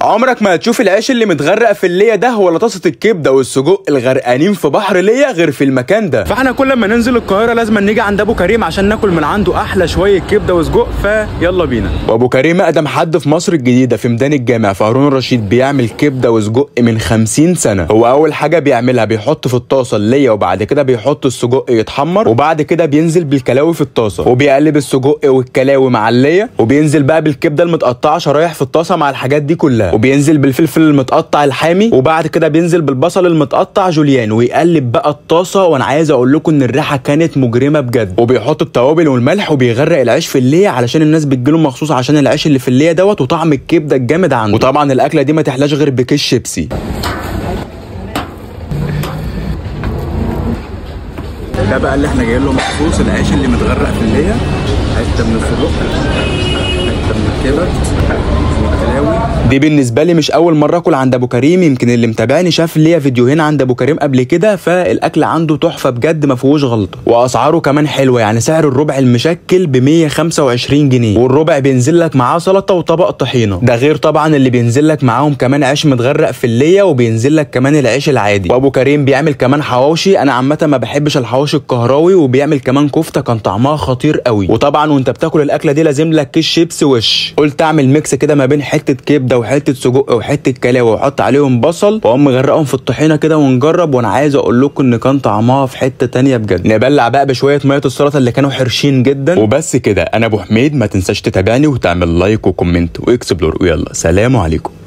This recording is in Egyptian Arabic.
عمرك ما هتشوف العيش اللي متغرق في اللية ده ولا طاسه الكبده والسجق الغرقانين في بحر ليا غير في المكان ده فاحنا كل ما ننزل القاهره لازم نيجي عند ابو كريم عشان ناكل من عنده احلى شويه كبده وسجق فيلا بينا وابو كريم اقدم حد في مصر الجديده في ميدان الجامع في هارون الرشيد بيعمل كبده وسجق من 50 سنه هو اول حاجه بيعملها بيحط في الطاسه اللية وبعد كده بيحط السجق يتحمر وبعد كده بينزل بالكلاوي في الطاسه وبيقلب السجق والكلاوي مع اللية وبينزل بقى بالكبده المتقطعه شرايح في الطاسه مع الحاجات دي كلها وبينزل بالفلفل المتقطع الحامي وبعد كده بينزل بالبصل المتقطع جوليان ويقلب بقى الطاسه وانا عايز اقول لكم ان الريحه كانت مجرمه بجد وبيحط التوابل والملح وبيغرق العيش في الليه علشان الناس بتجيله مخصوص عشان العيش اللي في الليه دوت وطعم الكبده الجامد عنده وطبعا الاكله دي ما تحلاش غير بكيس شيبسي ده بقى اللي احنا جايين له مخصوص العيش اللي متغرق في الليه حته من السجق حته من الكبد والكلاوي دي بالنسبه لي مش اول مره اكل عند ابو كريم يمكن اللي متابعني شاف ليا فيديوهين عند ابو كريم قبل كده فالاكل عنده تحفه بجد ما فيهوش غلطه واسعاره كمان حلوه يعني سعر الربع المشكل ب 125 جنيه والربع بينزل لك معاه سلطه وطبق طحينه ده غير طبعا اللي بينزل لك معاهم كمان عيش متغرق في الليه وبينزل لك كمان العيش العادي وابو كريم بيعمل كمان حواوشي انا عامه ما بحبش الحواوشي الكهراوي وبيعمل كمان كفته كان طعمها خطير قوي وطبعا وانت بتاكل الاكله دي لازم لك كيس شيبس وش قلت اعمل ميكس كده ما بين حته كبده وحته سجق وحته كلاوي واحط عليهم بصل واقوم مغرقهم في الطحينه كده ونجرب وانا عايز اقول لكم ان كان طعمها في حته تانية بجد نبلع بقى بشويه ميه السلطه اللي كانوا حرشين جدا وبس كده انا ابو حميد ما تنساش تتابعني وتعمل لايك وكومنت واكسبلور ويلا سلام عليكم